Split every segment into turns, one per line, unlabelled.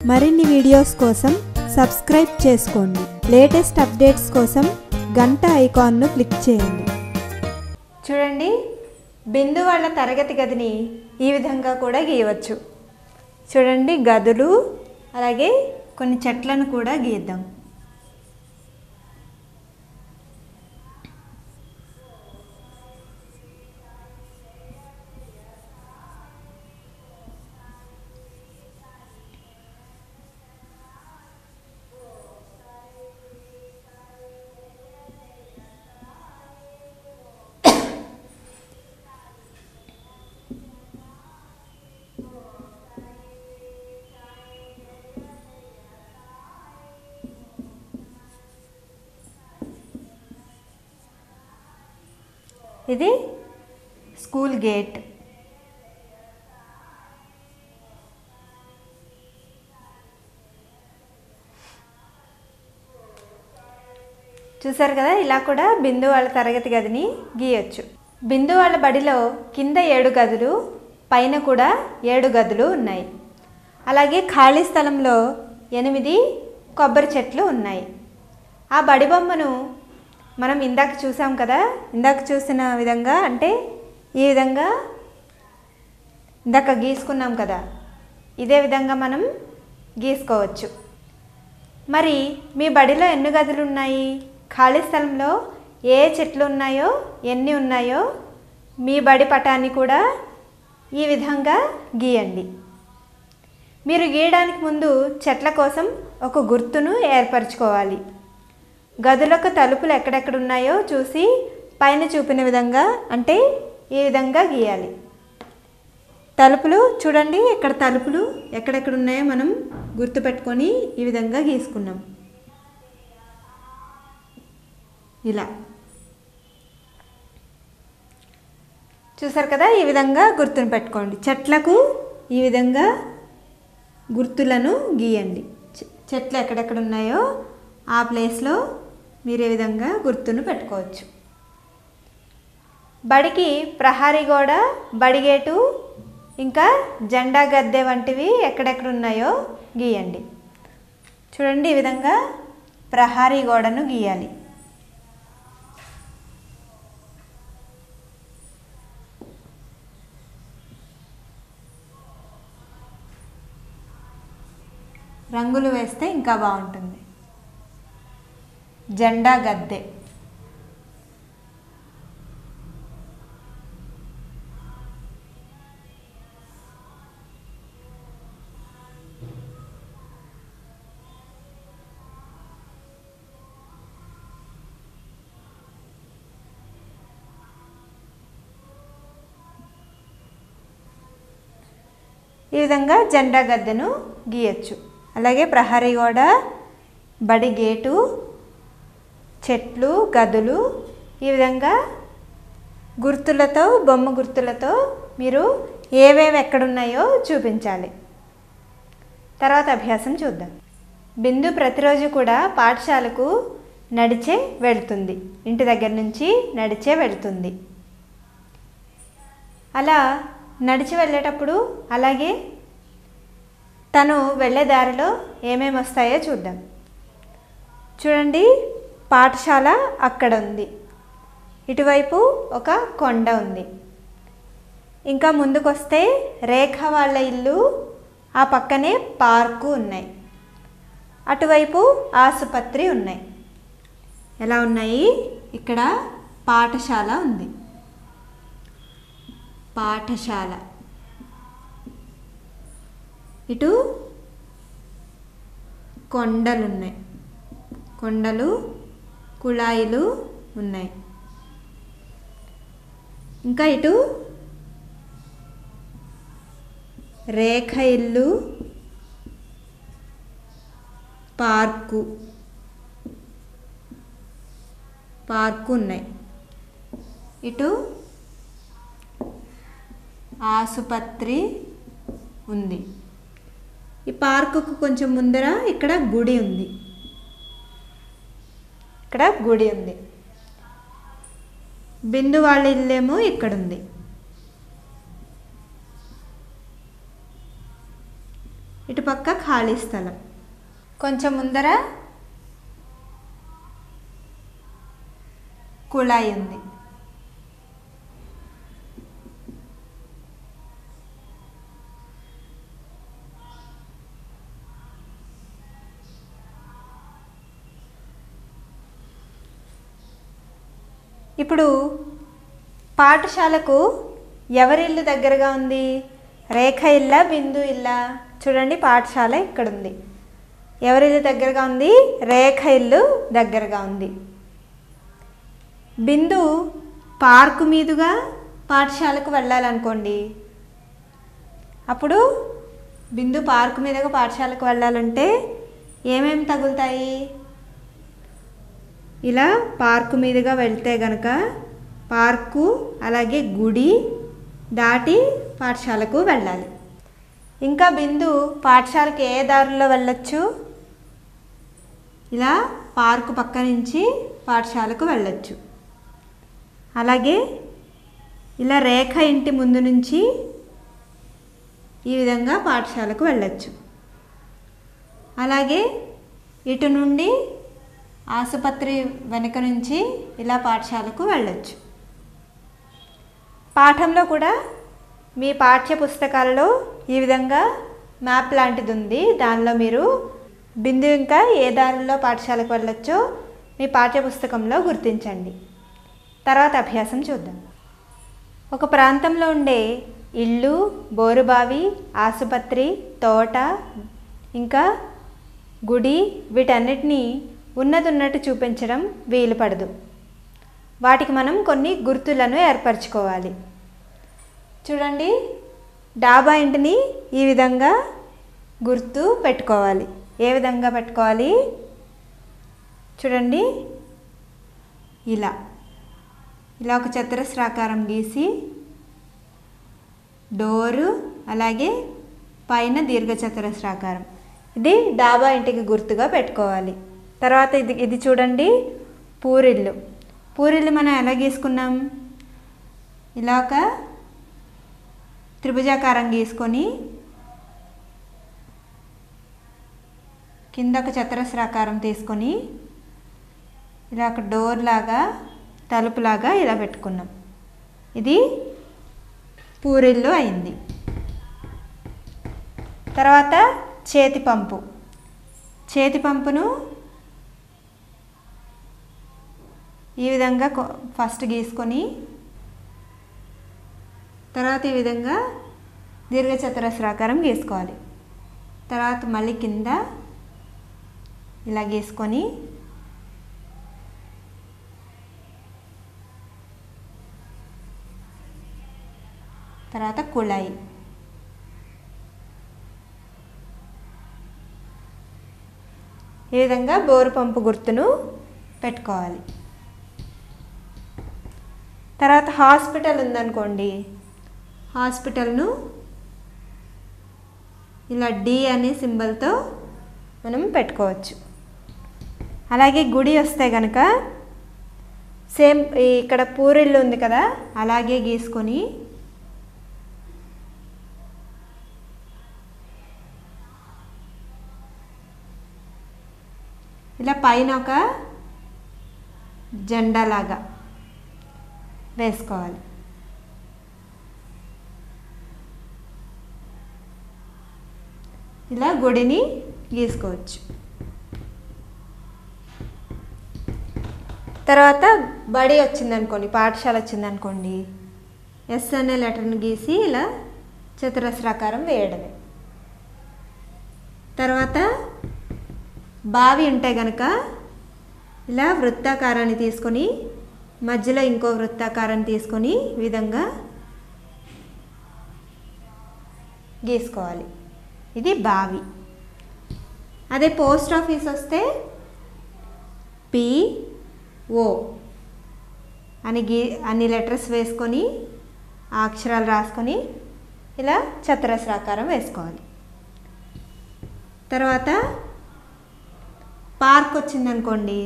మరిన్ని వీడియోస్ కోసం సబ్స్క్రైబ్ చేసుకోండి లేటెస్ట్ అప్డేట్స్ కోసం గంట ఐకాన్ను క్లిక్ చేయండి
చూడండి బిందు వాళ్ళ తరగతి గదిని ఈ విధంగా కూడా గీయవచ్చు చూడండి గదులు అలాగే కొన్ని చెట్లను కూడా గీద్దాం ఇది స్కూల్ గేట్ చూసారు కదా ఇలా కూడా బిందు వాళ్ళ తరగతి గదిని గీయొచ్చు బిందు వాళ్ళ బడిలో కింద ఏడు గదులు పైన కూడా ఏడు గదులు ఉన్నాయి అలాగే ఖాళీ స్థలంలో ఎనిమిది కొబ్బరి చెట్లు ఉన్నాయి ఆ బడి బొమ్మను మనం ఇందాక చూసాం కదా ఇందాక చూసిన విధంగా అంటే ఈ విధంగా ఇందాక గీసుకున్నాం కదా ఇదే విధంగా మనం గీసుకోవచ్చు మరి మీ బడిలో ఎన్ని గదులు ఉన్నాయి ఖాళీ స్థలంలో ఏ చెట్లు ఉన్నాయో ఎన్ని ఉన్నాయో మీ బడి పటాన్ని కూడా ఈ విధంగా గీయండి మీరు గీయడానికి ముందు చెట్ల కోసం ఒక గుర్తును ఏర్పరచుకోవాలి గదులకు తలుపులు ఎక్కడెక్కడ ఉన్నాయో చూసి పైన చూపిన విధంగా అంటే ఈ విధంగా గీయాలి తలుపులు చూడండి ఇక్కడ తలుపులు ఎక్కడెక్కడ ఉన్నాయో మనం గుర్తుపెట్టుకొని ఈ విధంగా గీసుకున్నాం ఇలా చూసారు కదా ఈ విధంగా గుర్తును పెట్టుకోండి చెట్లకు ఈ విధంగా గుర్తులను గీయండి చె- చెట్లు ఎక్కడెక్కడ ఉన్నాయో ఆ ప్లేస్లో మీరు ఈ విధంగా గుర్తును పెట్టుకోవచ్చు బడికి ప్రహారీ గోడ బడిగేటు ఇంకా జెండా గద్దె వంటివి ఎక్కడెక్కడ ఉన్నాయో గీయండి చూడండి ఈ విధంగా ప్రహారీ గోడను గీయాలి రంగులు వేస్తే ఇంకా బాగుంటుంది జెండా గద్దె ఈ విధంగా జెండా గద్దెను గీయచ్చు అలాగే ప్రహరీ గోడ బడి గేటు చెట్లు గదులు ఈ విధంగా గుర్తులతో బొమ్మ గుర్తులతో మీరు ఏవేవి ఎక్కడున్నాయో చూపించాలి తర్వాత అభ్యాసం చూద్దాం బిందు ప్రతిరోజు కూడా పాఠశాలకు నడిచే వెళ్తుంది ఇంటి దగ్గర నుంచి నడిచే వెళ్తుంది అలా నడిచి వెళ్ళేటప్పుడు అలాగే తను వెళ్ళే దారిలో ఏమేమి వస్తాయో చూద్దాం చూడండి పాఠశాల అక్కడ ఉంది ఇటువైపు ఒక కొండ ఉంది ఇంకా ముందుకొస్తే రేఖ వాళ్ళ ఇల్లు ఆ పక్కనే పార్కు ఉన్నాయి అటువైపు ఆసుపత్రి ఉన్నాయి ఎలా ఉన్నాయి ఇక్కడ పాఠశాల ఉంది పాఠశాల ఇటు కొండలున్నాయి కొండలు కుళాయిలు ఉన్నాయి ఇంకా ఇటు రేఖ ఇల్లు పార్కు పార్కు ఉన్నాయి ఇటు ఆసుపత్రి ఉంది ఈ పార్కుకు కొంచెం ముందర ఇక్కడ గుడి ఉంది ఇక్కడ గుడి ఉంది బిందు వాళ్ళ ఇల్లేమో ఇక్కడ ఉంది ఇటుపక్క ఖాళీ స్థలం కొంచెం ముందర కుళాయి ఉంది ఇప్పుడు పాఠశాలకు ఎవరి ఇల్లు దగ్గరగా ఉంది రేఖ ఇల్లా బిందు ఇల్లా చూడండి పాఠశాల ఇక్కడ ఉంది ఎవరి ఇల్లు దగ్గరగా ఉంది రేఖ ఇల్లు దగ్గరగా ఉంది బిందు పార్కు మీదుగా పాఠశాలకు వెళ్ళాలనుకోండి అప్పుడు బిందు పార్కు మీదుగా పాఠశాలకు వెళ్ళాలంటే ఏమేమి తగులుతాయి ఇలా పార్కు మీదుగా వెళ్తే గనక పార్కు అలాగే గుడి దాటి పాఠశాలకు వెళ్ళాలి ఇంకా బిందు పాఠశాలకు ఏ దారిలో వెళ్ళొచ్చు ఇలా పార్కు పక్క నుంచి పాఠశాలకు వెళ్ళొచ్చు అలాగే ఇలా రేఖ ఇంటి ముందు నుంచి ఈ విధంగా పాఠశాలకు వెళ్ళొచ్చు అలాగే ఇటు నుండి ఆసుపత్రి వెనుక నుంచి ఇలా పాఠశాలకు వెళ్ళొచ్చు పాఠంలో కూడా మీ పాఠ్య పుస్తకాలలో ఈ విధంగా మ్యాప్ లాంటిది ఉంది దానిలో మీరు బిందు ఇంకా ఏ దారిలో పాఠశాలకు వెళ్ళొచ్చో మీ పాఠ్య పుస్తకంలో గుర్తించండి తర్వాత అభ్యాసం చూద్దాం ఒక ప్రాంతంలో ఉండే ఇల్లు బోరుబావి ఆసుపత్రి తోట ఇంకా గుడి వీటన్నిటినీ ఉన్నది ఉన్నట్టు చూపించడం వీలు పడదు వాటికి మనం కొన్ని గుర్తులను ఏర్పరచుకోవాలి చూడండి డాబా ఇంటిని ఈ విధంగా గుర్తు పెట్టుకోవాలి ఏ విధంగా పెట్టుకోవాలి చూడండి ఇలా ఇలా ఒక చతురస్రాకారం గీసి డోరు అలాగే పైన దీర్ఘ చతురస్రాకారం ఇది డాబా ఇంటికి గుర్తుగా పెట్టుకోవాలి తర్వాత ఇది ఇది చూడండి పూరిల్లు పూరిల్లు మనం ఎలా గీసుకున్నాం ఇలా ఒక త్రిభుజాకారం గీసుకొని కింద ఒక చతురస్రాకారం తీసుకొని ఇలా ఒక డోర్ లాగా తలుపులాగా ఇలా పెట్టుకున్నాం ఇది పూరిల్లు అయింది తర్వాత చేతి పంపు చేతి పంపును ఈ విధంగా కొ- ఫస్ట్ గీసుకొని తర్వాత ఈ విధంగా దీర్ఘచతురస్రాకారం గీసుకోవాలి తర్వాత మళ్ళీ కింద ఇలా గీసుకొని తర్వాత కుళాయి ఈ విధంగా బోరు పంపు గుర్తును పెట్టుకోవాలి తర్వాత హాస్పిటల్ ఉందనుకోండి హాస్పిటల్ను ఇలా డి అనే సింబల్తో మనం పెట్టుకోవచ్చు అలాగే గుడి వస్తే కనుక సేమ్ ఈ ఇక్కడ పూరిల్లు ఉంది కదా అలాగే గీసుకొని ఇలా పైన ఒక జెండా లాగా వేసుకోవాలి ఇలా గుడిని గీసుకోవచ్చు తర్వాత బడి వచ్చిందనుకోండి పాఠశాల వచ్చిందనుకోండి ఎస్ అనే లెటర్ని గీసి ఇలా చతురస్రాకారం వేయడమే తర్వాత బావి ఉంటే గనక ఇలా వృత్తాకారాన్ని తీసుకొని మధ్యలో ఇంకో వృత్తాకారాన్ని తీసుకొని ఈ విధంగా గీసుకోవాలి ఇది బావి అదే పోస్ట్ ఆఫీస్ వస్తే పి ఓ అని గీ అన్ని లెటర్స్ వేసుకొని ఆ అక్షరాలు రాసుకొని ఇలా చతురస్రాకారం వేసుకోవాలి తర్వాత పార్క్ వచ్చిందనుకోండి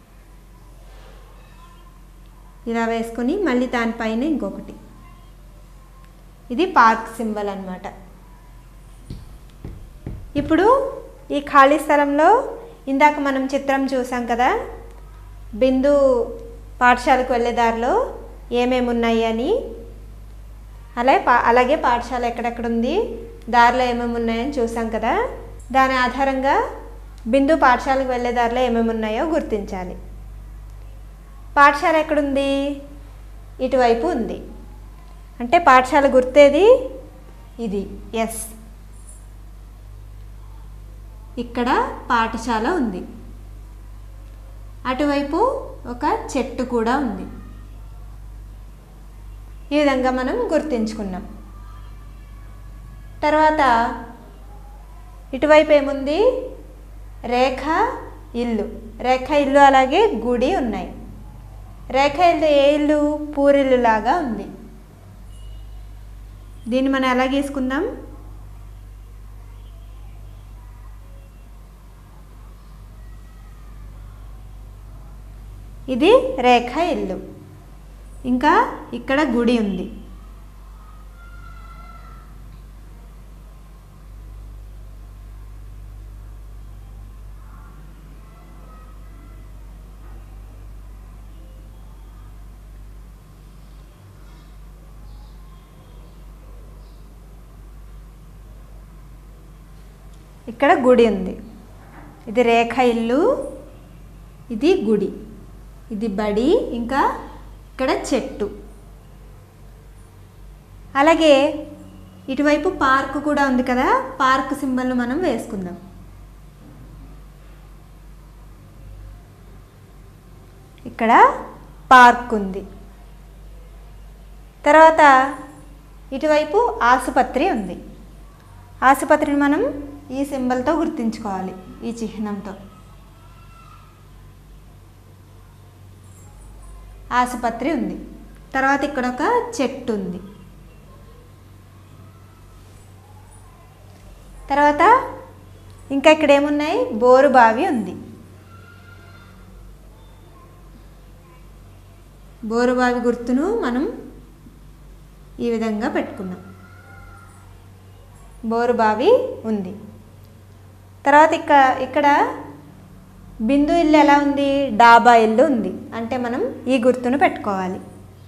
ఇలా వేసుకొని మళ్ళీ దానిపైన ఇంకొకటి ఇది పార్క్ సింబల్ అన్నమాట ఇప్పుడు ఈ ఖాళీ స్థలంలో ఇందాక మనం చిత్రం చూసాం కదా బిందు పాఠశాలకు వెళ్ళే దారిలో ఏమేమి ఉన్నాయి అని అలాగే పా అలాగే పాఠశాల ఎక్కడెక్కడ ఉంది దారిలో ఏమేమి ఉన్నాయని చూసాం కదా దాని ఆధారంగా బిందు పాఠశాలకు వెళ్ళే దారిలో ఏమేమి ఉన్నాయో గుర్తించాలి పాఠశాల ఎక్కడుంది ఇటువైపు ఉంది అంటే పాఠశాల గుర్తేది ఇది ఎస్ ఇక్కడ పాఠశాల ఉంది అటువైపు ఒక చెట్టు కూడా ఉంది ఈ విధంగా మనం గుర్తించుకున్నాం తర్వాత ఇటువైపు ఏముంది రేఖ ఇల్లు రేఖ ఇల్లు అలాగే గుడి ఉన్నాయి రేఖ ఇల్లు ఏ ఇల్లు పూరిల్లు లాగా ఉంది దీన్ని మనం ఎలా గీసుకుందాం ఇది రేఖ ఇల్లు ఇంకా ఇక్కడ గుడి ఉంది ఇక్కడ గుడి ఉంది ఇది రేఖ ఇల్లు ఇది గుడి ఇది బడి ఇంకా ఇక్కడ చెట్టు అలాగే ఇటువైపు పార్క్ కూడా ఉంది కదా పార్క్ సింబల్ను మనం వేసుకుందాం ఇక్కడ పార్క్ ఉంది తర్వాత ఇటువైపు ఆసుపత్రి ఉంది ఆసుపత్రిని మనం ఈ సింబల్తో గుర్తించుకోవాలి ఈ చిహ్నంతో ఆసుపత్రి ఉంది తర్వాత ఇక్కడ ఒక చెట్టు ఉంది తర్వాత ఇంకా ఇక్కడ ఏమున్నాయి బోరు బావి ఉంది బోరు బావి గుర్తును మనం ఈ విధంగా పెట్టుకున్నాం బోరు బావి ఉంది తర్వాత ఇక్క ఇక్కడ బిందు ఇల్లు ఎలా ఉంది డాబా ఇల్లు ఉంది అంటే మనం ఈ గుర్తును పెట్టుకోవాలి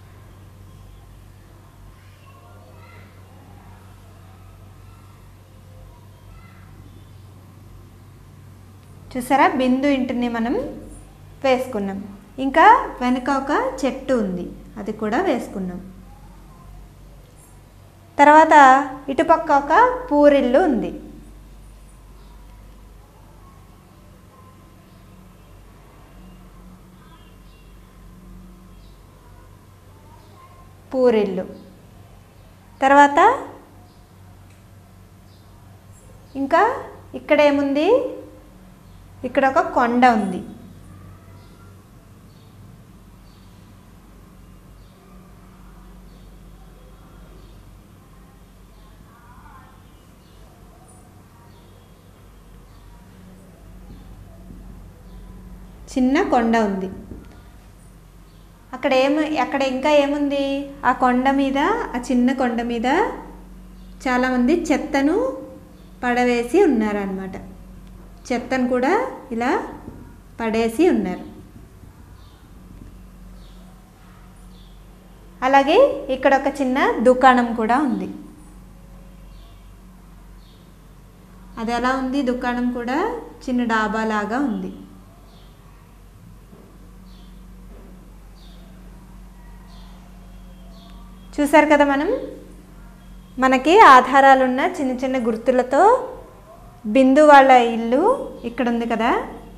చూసారా బిందు ఇంటిని మనం వేసుకున్నాం ఇంకా వెనుక ఒక చెట్టు ఉంది అది కూడా వేసుకున్నాం తర్వాత ఇటుపక్క ఒక పూరిల్లు ఉంది పూరిల్లు తర్వాత ఇంకా ఇక్కడ ఏముంది ఇక్కడ ఒక కొండ ఉంది చిన్న కొండ ఉంది అక్కడ ఏమి అక్కడ ఇంకా ఏముంది ఆ కొండ మీద ఆ చిన్న కొండ మీద చాలామంది చెత్తను పడవేసి ఉన్నారనమాట చెత్తను కూడా ఇలా పడేసి ఉన్నారు అలాగే ఇక్కడ ఒక చిన్న దుకాణం కూడా ఉంది అది ఎలా ఉంది దుకాణం కూడా చిన్న డాబా లాగా ఉంది చూసారు కదా మనం మనకి ఆధారాలున్న చిన్న చిన్న గుర్తులతో బిందు వాళ్ళ ఇల్లు ఇక్కడ ఉంది కదా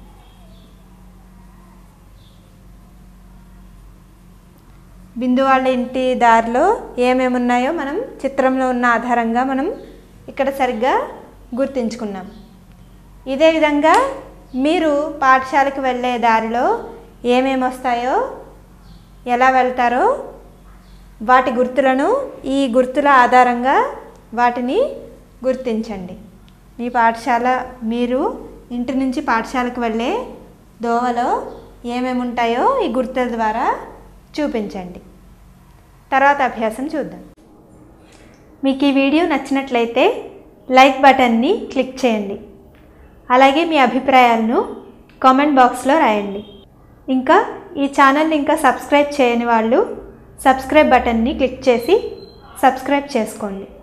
బిందు వాళ్ళ ఇంటి దారిలో ఏమేమి ఉన్నాయో మనం చిత్రంలో ఉన్న ఆధారంగా మనం ఇక్కడ సరిగ్గా గుర్తించుకున్నాం ఇదే విధంగా మీరు పాఠశాలకు వెళ్ళే దారిలో ఏమేమి వస్తాయో ఎలా వెళ్తారో వాటి గుర్తులను ఈ గుర్తుల ఆధారంగా వాటిని గుర్తించండి మీ పాఠశాల మీరు ఇంటి నుంచి పాఠశాలకు వెళ్ళే దోవలో ఏమేమి ఉంటాయో ఈ గుర్తుల ద్వారా చూపించండి తర్వాత అభ్యాసం చూద్దాం మీకు ఈ వీడియో నచ్చినట్లయితే లైక్ బటన్ని క్లిక్ చేయండి అలాగే మీ అభిప్రాయాలను కామెంట్ బాక్స్లో రాయండి ఇంకా ఈ ఛానల్ని ఇంకా సబ్స్క్రైబ్ చేయని వాళ్ళు సబ్స్క్రైబ్ బటన్ని క్లిక్ చేసి సబ్స్క్రైబ్ చేసుకోండి